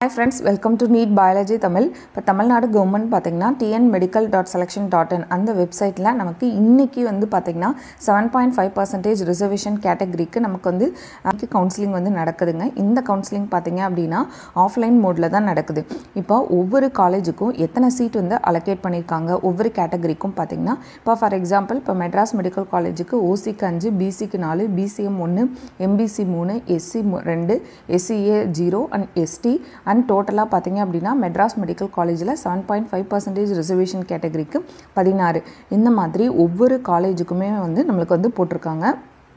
hi friends welcome to NEET biology Tamil இப்போ Tamil Nadu government பார்த்தீங்கன்னா TN medical dot selection dot in அந்த வெப்சைட்டில் நமக்கு இன்றைக்கி வந்து பார்த்திங்கன்னா seven point five percentage reservation கேட்டகரிக்கு நமக்கு வந்து கவுன்சிலிங் வந்து நடக்குதுங்க இந்த கவுன்சிலிங் பார்த்தீங்க அப்படின்னா ஆஃப்லைன் மோடில் தான் நடக்குது இப்போ ஒவ்வொரு காலேஜுக்கும் எத்தனை சீட் வந்து அலோகேட் பண்ணியிருக்காங்க ஒவ்வொரு கேட்டகரிக்கும் பார்த்தீங்கன்னா இப்போ ஃபார் எக்ஸாம்பிள் இப்போ மெட்ராஸ் மெடிக்கல் காலேஜுக்கு ஓசிக்கு அஞ்சு பிசிக்கு நாலு பிசிஎம் ஒன்று எம்பிசி மூணு எஸ்சி ரெண்டு SCA zero and ST and டோட்டலாக பார்த்தீங்க அப்படின்னா மெட்ராஸ் மெடிக்கல் காலேஜில் seven point five percentage reservation கேட்டகரிக்கு பதினாறு இந்த மாதிரி ஒவ்வொரு காலேஜுக்குமே வந்து நம்மளுக்கு வந்து போட்டிருக்காங்க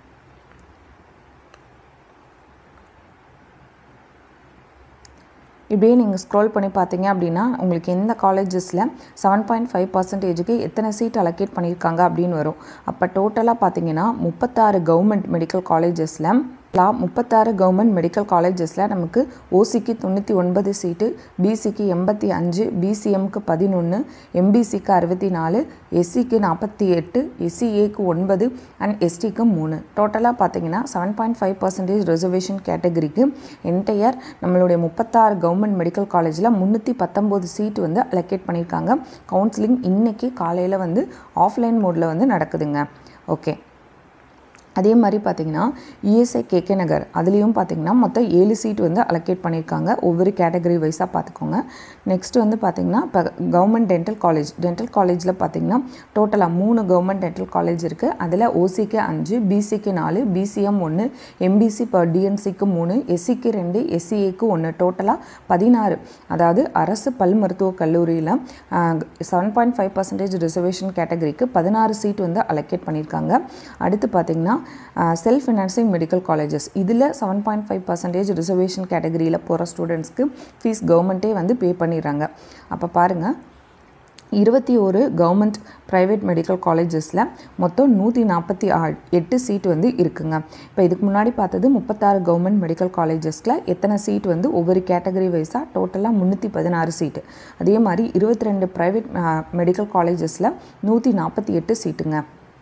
இப்படியே நீங்கள் ஸ்க்ரோல் பண்ணி பார்த்தீங்க அப்படின்னா உங்களுக்கு எந்த காலேஜஸில் செவன் பாயிண்ட் ஃபைவ் பர்சன்டேஜுக்கு எத்தனை சீட் அலோகேட் பண்ணியிருக்காங்க அப்படின்னு வரும் அப்போ டோட்டலாக பார்த்தீங்கன்னா முப்பத்தாறு கவர்மெண்ட் மெடிக்கல் காலேஜஸில் முப்பத்தாறு கவர்மெண்ட் மெடிக்கல் காலேஜஸில் நமக்கு ஓசிக்கு தொண்ணூற்றி ஒன்பது சீட்டு பிசிக்கு எண்பத்தி அஞ்சு பிசிஎம்க்கு பதினொன்று எம்பிசிக்கு அறுபத்தி நாலு எஸ்சிக்கு நாற்பத்தி எட்டு எஸ்சிஏக்கு ஒன்பது அண்ட் எஸ்டிக்கு மூணு டோட்டலாக பார்த்தீங்கன்னா seven point five percentage reservation கேட்டகரிக்கு என்டையர் நம்மளுடைய முப்பத்தாறு கவர்மெண்ட் மெடிக்கல் காலேஜில் முந்நூற்றி பத்தொம்போது சீட்டு வந்து அலோகேட் பண்ணியிருக்காங்க கவுன்சிலிங் இன்றைக்கி காலையில் வந்து ஆஃப்லைன் மோடில் வந்து நடக்குதுங்க ஓகே அதே மாதிரி பார்த்தீங்கன்னா இஎஸ்ஐ கேகே நகர் அதுலேயும் பார்த்தீங்கன்னா மொத்தம் ஏழு சீட் வந்து அலோகேட் பண்ணியிருக்காங்க ஒவ்வொரு கேட்டகரி வைஸாக பார்த்துக்கோங்க நெக்ஸ்ட் வந்து பார்த்தீங்கன்னா இப்போ கவர்மெண்ட் டென்டல் காலேஜ் டென்டல் காலேஜில் பார்த்தீங்கன்னா டோட்டலாக மூணு கவர்மெண்ட் டென்டல் காலேஜ் இருக்குது அதில் ஓசிக்கு அஞ்சு பிசிக்கு நாலு பிசிஎம் ஒன்று எம்பிசி இப்போ டிஎன்சிக்கு மூணு எஸ்சிக்கு ரெண்டு எஸ்சிஏக்கு ஒன்று டோட்டலாக பதினாறு அதாவது அரசு பல் மருத்துவக் கல்லூரியில் seven point five percentage reservation கேட்டகரிக்கு பதினாறு சீட் வந்து அலோகேட் பண்ணியிருக்காங்க அடுத்து பார்த்தீங்கன்னா செல்ஃப் ஃபினான்சிங் மெடிக்கல் காலேஜஸ் இதில் seven point five percentage reservation கேட்டகரியில் போகிற ஸ்டூடெண்ட்ஸ்க்கு ஃபீஸ் கவர்மெண்ட்டே வந்து பே பண்ணிடுறாங்க அப்போ பாருங்கள் இருபத்தி ஒரு கவர்மெண்ட் ப்ரைவேட் மெடிக்கல் காலேஜஸில் மொத்தம் நூற்றி நாற்பத்தி ஆ எட்டு சீட் வந்து இருக்குங்க இப்போ இதுக்கு முன்னாடி பார்த்தது முப்பத்தாறு கவர்மெண்ட் மெடிக்கல் காலேஜஸில் எத்தனை சீட் வந்து ஒவ்வொரு கேட்டகரி வைஸாக டோட்டலாக முந்நூற்றி பதினாறு சீட்டு அதே மாதிரி இருபத்தி ரெண்டு ப்ரைவேட் மெடிக்கல் காலேஜஸில் நூற்றி நாற்பத்தி எட்டு சீட்டுங்க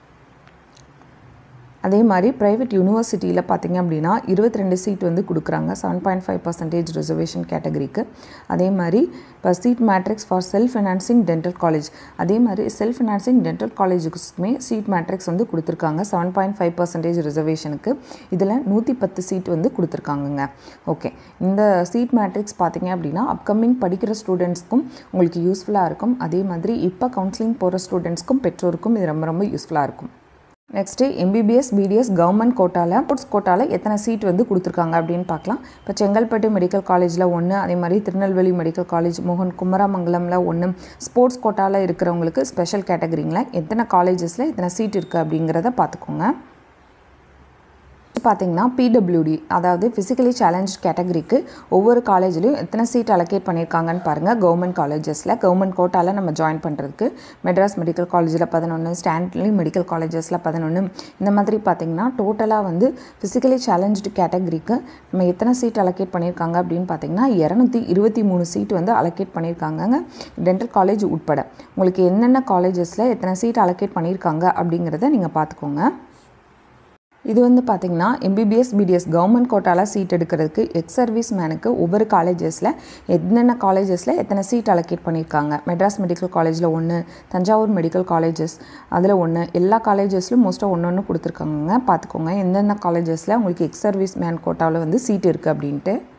அதே மாதிரி ப்ரைவேட் யூனிவர்சிட்டியில் பார்த்தீங்க அப்படின்னா இருபத்தி ரெண்டு சீட் வந்து கொடுக்குறாங்க seven point five percentage reservation கேட்டகரிக்கு அதே மாதிரி இப்போ seat matrix for self financing dental college அதே மாதிரி செல்ஃப் ஃபினான்சிங் டென்டல் காலேஜுக்குமே சீட் மேட்ரிக்ஸ் வந்து கொடுத்துருக்காங்க செவன் பாயிண்ட் ஃபைவ் பர்சன்டேஜ் ரிசர்வேஷனுக்கு இதில் நூற்றி பத்து சீட் வந்து கொடுத்துருக்காங்கங்க ஓகே இந்த சீட் மேட்ரிக்ஸ் பார்த்தீங்க அப்படின்னா அப்கமிங் படிக்கிற ஸ்டூடெண்ட்ஸ்க்கும் உங்களுக்கு யூஸ்ஃபுல்லாக இருக்கும் அதே மாதிரி இப்போ கவுன்சிலிங் போகிற ஸ்டூடெண்ட்ஸ்க்கும் பெற்றோருக்கும் இது ரொம்ப ரொம்ப யூஸ்ஃபுல்லாக இருக்கும் நெக்ஸ்ட்டு எம்பிபிஎஸ் பிடிஎஸ் கவர்மெண்ட் கோட்டாவில் ஸ்போர்ட்ஸ் கோட்டாவில் எத்தனை சீட் வந்து கொடுத்துருக்காங்க அப்படின்னு பார்க்கலாம் இப்போ செங்கல்பட்டு மெடிக்கல் காலேஜில் ஒன்று அதே மாதிரி திருநெல்வேலி மெடிக்கல் காலேஜ் மோகன் குமரமங்கலமில் ஒன்று ஸ்போர்ட்ஸ் கோட்டாவில் இருக்கிறவங்களுக்கு ஸ்பெஷல் கேட்டகரிங்கள எத்தனை காலேஜஸில் எத்தனை சீட் இருக்குது அப்படிங்கிறத பார்த்துக்கோங்க பார்த்தீங்கன்னா பிடபிள்யூடி அதாவது ஃபிசிக்கலி சேலஞ்ச் கேட்டகரிக்கு ஒவ்வொரு காலேஜ்லையும் எத்தனை சீட் அலோகேட் பண்ணியிருக்காங்கன்னு பாருங்கள் கவர்மெண்ட் காலேஜஸில் கவர்மெண்ட் கோட்டாவில் நம்ம ஜாயின் பண்ணுறதுக்கு மெட்ராஸ் மெடிக்கல் காலேஜில் பதினொன்று ஸ்டான்லி மெடிக்கல் காலேஜஸில் பதினொன்று இந்த மாதிரி பார்த்தீங்கன்னா டோட்டலாக வந்து ஃபிசிக்கலி சேலஞ்சு கேட்டகரிக்கு நம்ம எத்தனை சீட் அலோகேட் பண்ணியிருக்காங்க அப்படின்னு பார்த்தீங்கன்னா இரநூத்தி இருபத்தி மூணு சீட் வந்து அலோகேட் பண்ணியிருக்காங்க டென்டல் காலேஜ் உட்பட உங்களுக்கு என்னென்ன காலேஜஸில் எத்தனை சீட் அலோகேட் பண்ணியிருக்காங்க அப்படிங்கிறத நீங்கள் பார்த்துக்கோங்க இது வந்து பார்த்திங்கன்னா எம்பிபிஎஸ் பிடிஎஸ் கவர்மெண்ட் கோட்டாவில் சீட் எடுக்கிறதுக்கு எக்ஸ் சர்வீஸ் மேனுக்கு ஒவ்வொரு காலேஜஸில் என்னென்ன காலேஜஸில் எத்தனை சீட் அலோகேட் பண்ணியிருக்காங்க மெட்ராஸ் மெடிக்கல் காலேஜில் ஒன்று தஞ்சாவூர் மெடிக்கல் காலேஜஸ் அதில் ஒன்று எல்லா காலேஜஸ்லையும் மோஸ்ட்டாக ஒன்று ஒன்று கொடுத்துருக்காங்க பார்த்துக்கோங்க எந்தெந்த காலேஜஸில் உங்களுக்கு எக்ஸ் சர்வீஸ் மேன் கோட்டாவில் வந்து சீட் இருக்குது அப்படின்ட்டு